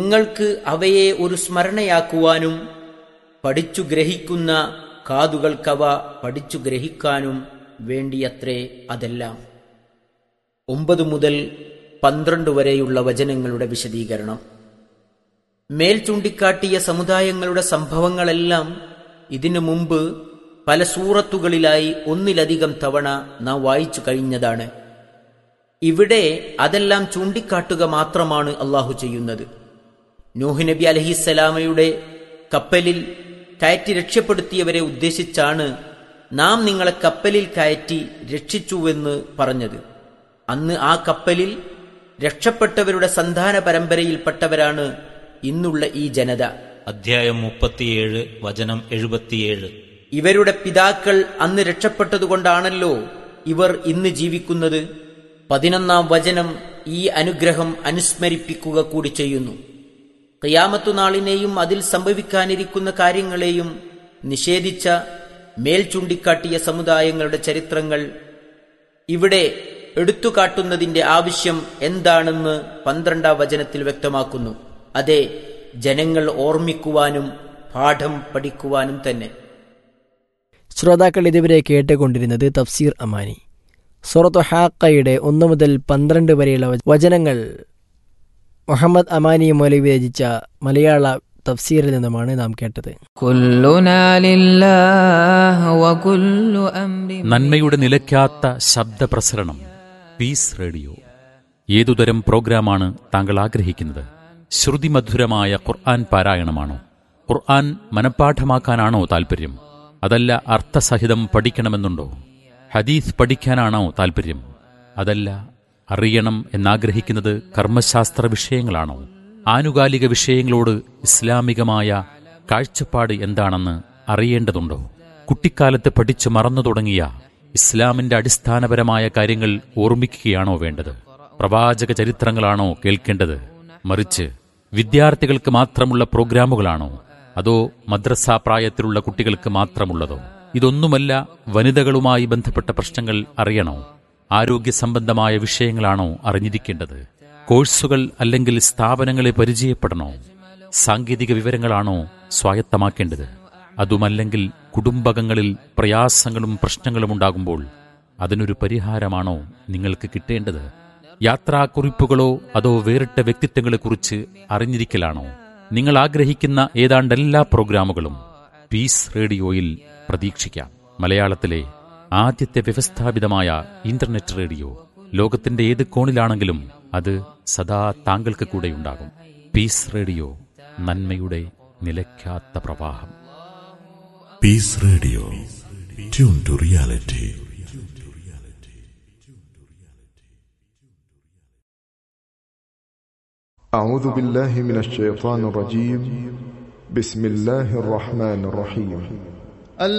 നിങ്ങൾക്ക് അവയെ ഒരു സ്മരണയാക്കുവാനും പഠിച്ചു ഗ്രഹിക്കുന്ന കാതുകൾക്കവ പഠിച്ചു ഗ്രഹിക്കാനും വേണ്ടിയത്രേ അതെല്ലാം ഒമ്പത് മുതൽ പന്ത്രണ്ട് വരെയുള്ള വചനങ്ങളുടെ വിശദീകരണം മേൽ ചൂണ്ടിക്കാട്ടിയ സമുദായങ്ങളുടെ സംഭവങ്ങളെല്ലാം ഇതിനു മുമ്പ് പല സൂറത്തുകളിലായി ഒന്നിലധികം തവണ നാം വായിച്ചു കഴിഞ്ഞതാണ് ഇവിടെ അതെല്ലാം ചൂണ്ടിക്കാട്ടുക മാത്രമാണ് അള്ളാഹു ചെയ്യുന്നത് നൂഹ് നബി അലഹിസ്സലാമയുടെ കപ്പലിൽ കയറ്റി രക്ഷപ്പെടുത്തിയവരെ ഉദ്ദേശിച്ചാണ് നാം നിങ്ങളെ കപ്പലിൽ കയറ്റി രക്ഷിച്ചുവെന്ന് പറഞ്ഞത് അന്ന് ആ കപ്പലിൽ രക്ഷപ്പെട്ടവരുടെ സന്താന പരമ്പരയിൽപ്പെട്ടവരാണ് ഇന്നുള്ള ഈ ജനത അധ്യായം മുപ്പത്തിയേഴ് വചനം എഴുപത്തിയേഴ് ഇവരുടെ പിതാക്കൾ അന്ന് രക്ഷപ്പെട്ടതുകൊണ്ടാണല്ലോ ഇവർ ഇന്ന് ജീവിക്കുന്നത് പതിനൊന്നാം വചനം ഈ അനുഗ്രഹം അനുസ്മരിപ്പിക്കുക കൂടി ചെയ്യുന്നു ഖിയാമത്തു നാളിനെയും അതിൽ സംഭവിക്കാനിരിക്കുന്ന കാര്യങ്ങളെയും നിഷേധിച്ച മേൽ ചൂണ്ടിക്കാട്ടിയ സമുദായങ്ങളുടെ ചരിത്രങ്ങൾ ഇവിടെ എടുത്തുകാട്ടുന്നതിന്റെ ആവശ്യം എന്താണെന്ന് പന്ത്രണ്ടാം വചനത്തിൽ വ്യക്തമാക്കുന്നു അതെ ജനങ്ങൾ ഓർമ്മിക്കുവാനും പാഠം പഠിക്കുവാനും തന്നെ ശ്രോതാക്കൾ ഇതുവരെ കേട്ടുകൊണ്ടിരുന്നത് തഫ്സീർ അമാനി സൂറത്തു ഹാക്കയുടെ ഒന്ന് മുതൽ പന്ത്രണ്ട് വരെയുള്ള വചനങ്ങൾ മുഹമ്മദ് അമാനി മൗലവി രചിച്ച മലയാള തഫ്സീറിൽ നിന്നുമാണ് നാം കേട്ടത് كلنا لله وكل أمر നന്മയുടെ നിലയ്ക്കാത്ത ശബ്ദപ്രസരണം പീസ് റേഡിയോ ഏതുതരം പ്രോഗ്രാമാണ് താങ്കൾ ആഗ്രഹിക്കുന്നത് ശ്രുതിമധുരമായ ഖുർആൻ പാരായണമാണോ ഖുർആൻ മനഃപ്പാഠമാക്കാനാണോ താൽപ്പര്യം അതല്ല അർത്ഥസഹിതം പഠിക്കണമെന്നുണ്ടോ ഹദീസ് പഠിക്കാനാണോ താൽപ്പര്യം അതല്ല അറിയണം എന്നാഗ്രഹിക്കുന്നത് കർമ്മശാസ്ത്ര വിഷയങ്ങളാണോ ആനുകാലിക വിഷയങ്ങളോട് ഇസ്ലാമികമായ കാഴ്ചപ്പാട് എന്താണെന്ന് അറിയേണ്ടതുണ്ടോ കുട്ടിക്കാലത്ത് പഠിച്ചു മറന്നു തുടങ്ങിയ ഇസ്ലാമിന്റെ അടിസ്ഥാനപരമായ കാര്യങ്ങൾ ഓർമ്മിക്കുകയാണോ വേണ്ടത് പ്രവാചക ചരിത്രങ്ങളാണോ കേൾക്കേണ്ടത് മറിച്ച് വിദ്യാർത്ഥികൾക്ക് മാത്രമുള്ള പ്രോഗ്രാമുകളാണോ അതോ മദ്രസ പ്രായത്തിലുള്ള കുട്ടികൾക്ക് മാത്രമുള്ളതോ ഇതൊന്നുമല്ല വനിതകളുമായി ബന്ധപ്പെട്ട പ്രശ്നങ്ങൾ അറിയണോ ആരോഗ്യ സംബന്ധമായ വിഷയങ്ങളാണോ അറിഞ്ഞിരിക്കേണ്ടത് കോഴ്സുകൾ അല്ലെങ്കിൽ സ്ഥാപനങ്ങളെ പരിചയപ്പെടണോ സാങ്കേതിക വിവരങ്ങളാണോ സ്വായത്തമാക്കേണ്ടത് അതുമല്ലെങ്കിൽ കുടുംബകങ്ങളിൽ പ്രയാസങ്ങളും പ്രശ്നങ്ങളും ഉണ്ടാകുമ്പോൾ അതിനൊരു പരിഹാരമാണോ നിങ്ങൾക്ക് കിട്ടേണ്ടത് യാത്രാക്കുറിപ്പുകളോ അതോ വേറിട്ട വ്യക്തിത്വങ്ങളെക്കുറിച്ച് അറിഞ്ഞിരിക്കലാണോ നിങ്ങൾ ആഗ്രഹിക്കുന്ന ഏതാണ്ട് എല്ലാ പ്രോഗ്രാമുകളും പീസ് റേഡിയോയിൽ പ്രതീക്ഷിക്കാം മലയാളത്തിലെ ആദ്യത്തെ വ്യവസ്ഥാപിതമായ ഇന്റർനെറ്റ് റേഡിയോ ലോകത്തിന്റെ ഏത് കോണിലാണെങ്കിലും അത് സദാ താങ്കൾക്ക് കൂടെയുണ്ടാകും പീസ് റേഡിയോ നന്മയുടെ നിലയ്ക്കാത്ത പ്രവാഹം Peace Radio. Tune to reality. أعوذ بالله من الشيطان الرجيم بسم الله الرحمن الرحيم